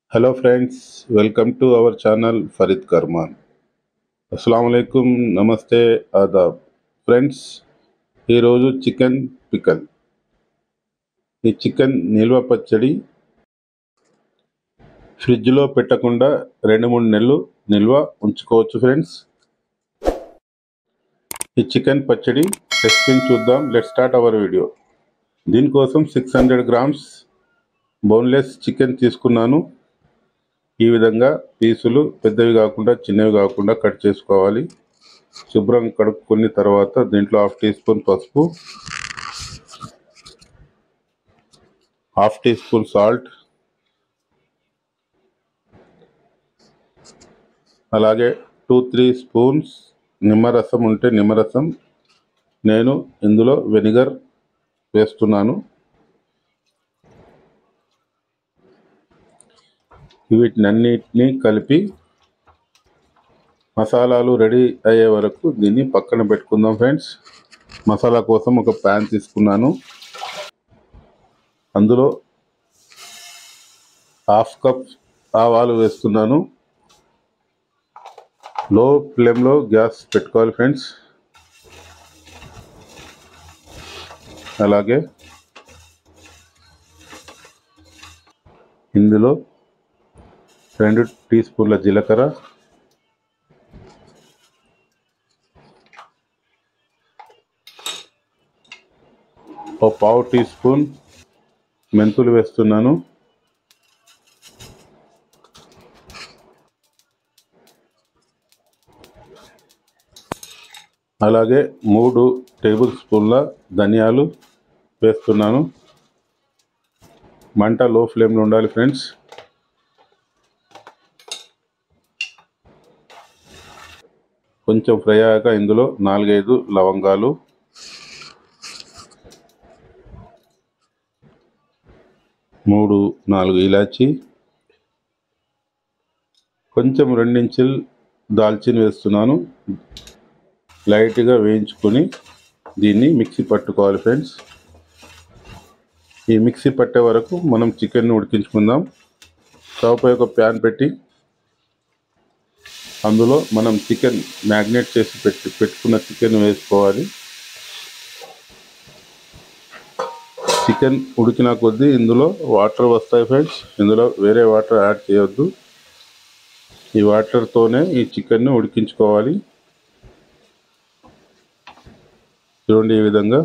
hello friends welcome to our channel Fareed Karman అస్సలం అయికం నమస్తే ఆదాబ్ ఫ్రెండ్స్ ఈరోజు చికెన్ పికల్ ఈ చికెన్ నిల్వ పచ్చడి ఫ్రిడ్జ్లో పెట్టకుండా రెండు మూడు నెలలు నిల్వ ఉంచుకోవచ్చు ఫ్రెండ్స్ ఈ చికెన్ పచ్చడి రెసిపీని చూద్దాం లెట్ స్టార్ట్ అవర్ వీడియో దీనికోసం six hundred grams boneless chicken తీసుకున్నాను ఈ విధంగా పీసులు పెద్దవి కాకుండా చిన్నవి కాకుండా కట్ చేసుకోవాలి శుభ్రం కడుక్కున్న తర్వాత దీంట్లో హాఫ్ టీ స్పూన్ పసుపు హాఫ్ టీ స్పూన్ సాల్ట్ అలాగే టూ త్రీ స్పూన్స్ నిమ్మరసం ఉంటే నిమ్మరసం నేను ఇందులో వెనిగర్ వేస్తున్నాను వీటినన్నిటినీ కలిపి మసాలాలు రెడీ అయ్యే వరకు దీన్ని పక్కన పెట్టుకుందాం ఫ్రెండ్స్ మసాలా కోసం ఒక ప్యాన్ తీసుకున్నాను అందులో హాఫ్ కప్ ఆవాలు వేస్తున్నాను లో ఫ్లేమ్లో గ్యాస్ పెట్టుకోవాలి ఫ్రెండ్స్ అలాగే ఇందులో రెండు టీ స్పూన్ల జీలకర్ర ఓ పావు టీ స్పూన్ మెంతులు వేస్తున్నాను అలాగే మూడు టేబుల్ స్పూన్ల ధనియాలు వేస్తున్నాను మంట లో ఫ్లేమ్లో ఉండాలి ఫ్రెండ్స్ కొంచెం ఫ్రై అయ్యాక ఇందులో నాలుగైదు లవంగాలు మూడు నాలుగు ఇలాచి కొంచెం రెండించులు దాల్చిన వేస్తున్నాను లైట్గా వేయించుకొని దీన్ని మిక్సీ పట్టుకోవాలి ఫ్రెండ్స్ ఈ మిక్సీ పట్టే వరకు మనం చికెన్ ఉడికించుకుందాం స్టవ్ పై ఒక ప్యాన్ పెట్టి అందులో మనం చికెన్ మ్యాగ్నేట్ చేసి పెట్టి పెట్టుకున్న చికెన్ వేసుకోవాలి చికెన్ ఉడికిన కొద్దీ ఇందులో వాటర్ వస్తాయి ఫ్రెండ్స్ ఇందులో వేరే వాటర్ యాడ్ చేయొద్దు ఈ వాటర్తోనే ఈ చికెన్ని ఉడికించుకోవాలి చూడండి ఈ విధంగా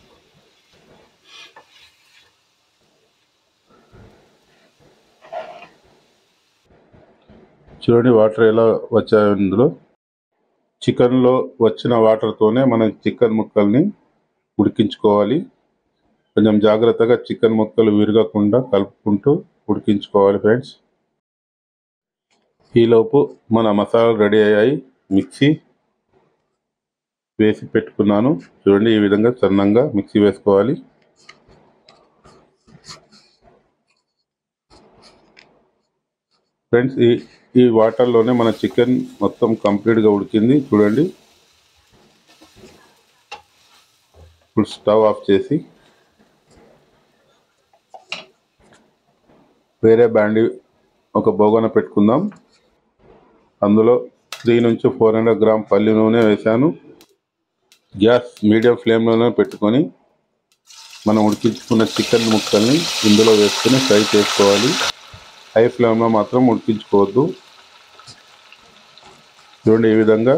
చూడండి వాటర్ ఎలా వచ్చాయో ఇందులో చికెన్లో వచ్చిన వాటర్తోనే మనం చికెన్ ముక్కల్ని ఉడికించుకోవాలి కొంచెం జాగ్రత్తగా చికెన్ ముక్కలు విరగకుండా కలుపుకుంటూ ఉడికించుకోవాలి ఫ్రెండ్స్ ఈలోపు మన మసాలాలు రెడీ అయ్యాయి మిక్సీ వేసి పెట్టుకున్నాను చూడండి ఈ విధంగా సన్నంగా మిక్సీ వేసుకోవాలి ఫ్రెండ్స్ ఈ ఈ వాటర్లోనే మన చికెన్ మొత్తం కంప్లీట్గా ఉడికింది చూడండి ఇప్పుడు స్టవ్ ఆఫ్ చేసి వేరే బ్యాండి ఒక బోగన పెట్టుకుందాం అందులో త్రీ నుంచి ఫోర్ హండ్రెడ్ గ్రామ్ పల్లి నూనె వేసాను గ్యాస్ మీడియం ఫ్లేమ్లోనే పెట్టుకొని మనం ఉడికించుకున్న చికెన్ ముక్కల్ని ఇందులో వేసుకొని ఫ్రై చేసుకోవాలి హై ఫ్లేమ్లో మాత్రం ఉడికించుకోవద్దు చూడండి ఈ విధంగా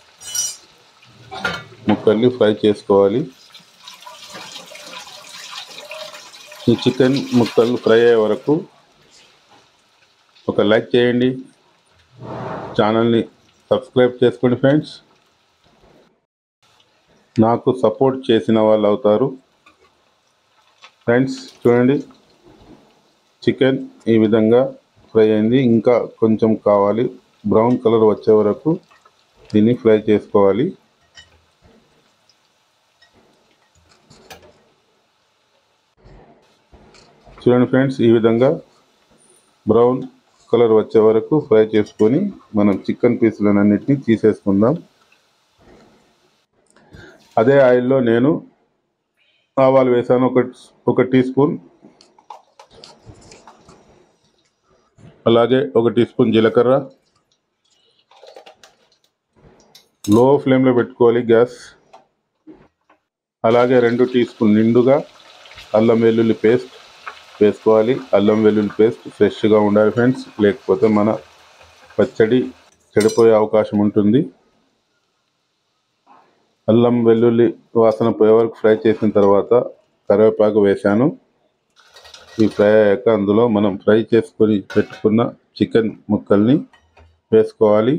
ముక్కల్ని ఫ్రై చేసుకోవాలి ఈ చికెన్ ముక్కలు ఫ్రై అయ్యే వరకు ఒక లైక్ చేయండి ఛానల్ని సబ్స్క్రైబ్ చేసుకోండి ఫ్రెండ్స్ నాకు సపోర్ట్ చేసిన వాళ్ళు అవుతారు ఫ్రెండ్స్ చూడండి చికెన్ ఈ విధంగా ఫ్రై అయింది ఇంకా కొంచెం కావాలి బ్రౌన్ కలర్ వచ్చే వరకు దీన్ని ఫ్రై చేసుకోవాలి చూడండి ఫ్రెండ్స్ ఈ విధంగా బ్రౌన్ కలర్ వచ్చే వరకు ఫ్రై చేసుకొని మనం చికెన్ పీసులన్నింటినీ తీసేసుకుందాం అదే ఆయిల్లో నేను ఆవాలు వేసాను ఒక ఒక టీ స్పూన్ అలాగే ఒక టీ స్పూన్ జీలకర్ర లో ఫ్లేమ్లో పెట్టుకోవాలి గ్యాస్ అలాగే రెండు టీ స్పూన్ నిండుగా అల్లం వెల్లుల్లి పేస్ట్ వేసుకోవాలి అల్లం వెల్లుల్లి పేస్ట్ ఫ్రెష్గా ఉండాలి ఫ్రెండ్స్ లేకపోతే మన పచ్చడి చెడిపోయే అవకాశం ఉంటుంది అల్లం వెల్లుల్లి వాసన పోయే వరకు ఫ్రై చేసిన తర్వాత కరివేపాకు వేశాను ఈ ఫ్రై అయ్యాక అందులో మనం ఫ్రై చేసుకొని పెట్టుకున్న చికెన్ ముక్కల్ని వేసుకోవాలి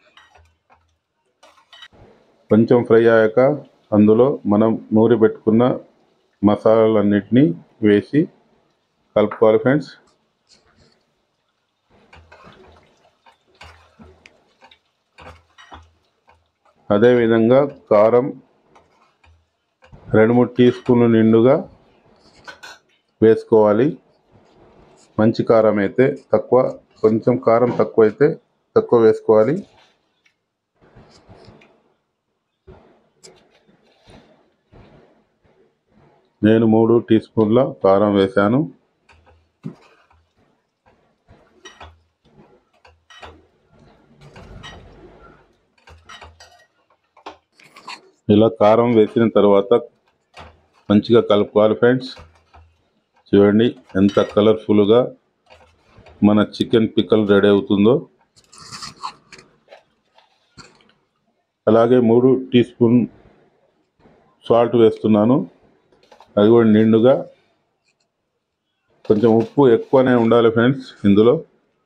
కొంచెం ఫ్రై అయ్యాక అందులో మనం నూరి పెట్టుకున్న మసాలాలన్నిటినీ వేసి కలుపుకోవాలి ఫ్రెండ్స్ అదేవిధంగా కారం రెండు మూడు టీ స్పూన్లు నిండుగా వేసుకోవాలి మంచి కారం అయితే తక్కువ కొంచెం కారం తక్కువ అయితే తక్కువ వేసుకోవాలి నేను మూడు టీ స్పూన్ల కారం వేశాను ఇలా కారం వేసిన తర్వాత మంచిగా కలుపుకోవాలి ఫ్రెండ్స్ చూడండి ఎంత కలర్ఫుల్గా మన చికెన్ పిక్కల్ రెడీ అవుతుందో అలాగే మూడు టీ స్పూన్ సాల్ట్ వేస్తున్నాను అది కూడా నిండుగా కొంచెం ఉప్పు ఎక్కువనే ఉండాలి ఫ్రెండ్స్ ఇందులో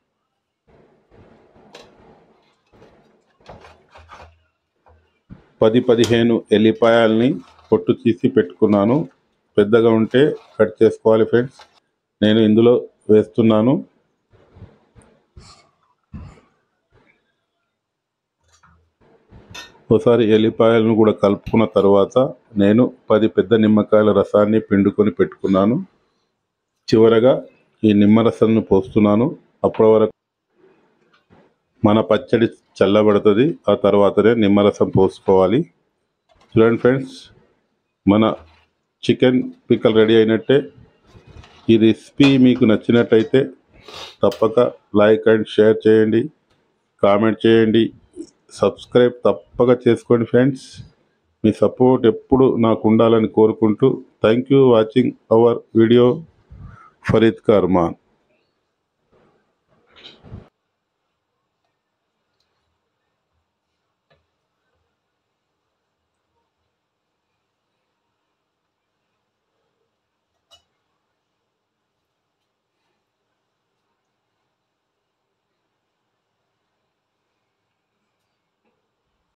పది పదిహేను ఎల్లిపాయల్ని పొట్టు తీసి పెట్టుకున్నాను పెద్దగా ఉంటే కట్ చేసుకోవాలి ఫ్రెండ్స్ నేను ఇందులో వేస్తున్నాను ఒకసారి ఎల్లిపాయలను కూడా కలుపుకున్న తర్వాత నేను పది పెద్ద నిమ్మకాయల రసాన్ని పిండుకొని పెట్టుకున్నాను చివరగా ఈ నిమ్మరసాన్ని పోస్తున్నాను అప్పటి వరకు మన పచ్చడి చల్లబడుతుంది ఆ తర్వాతనే నిమ్మరసం పోసుకోవాలి చూడండి ఫ్రెండ్స్ మన చికెన్ పిక్కల్ రెడీ అయినట్టే ఈ రెసిపీ మీకు నచ్చినట్టయితే తప్పక లైక్ అండ్ షేర్ చేయండి కామెంట్ చేయండి సబ్స్క్రైబ్ తప్పక చేసుకోండి ఫ్రెండ్స్ మీ సపోర్ట్ ఎప్పుడు నాకు ఉండాలని కోరుకుంటూ thank you watching our video Fareed Karman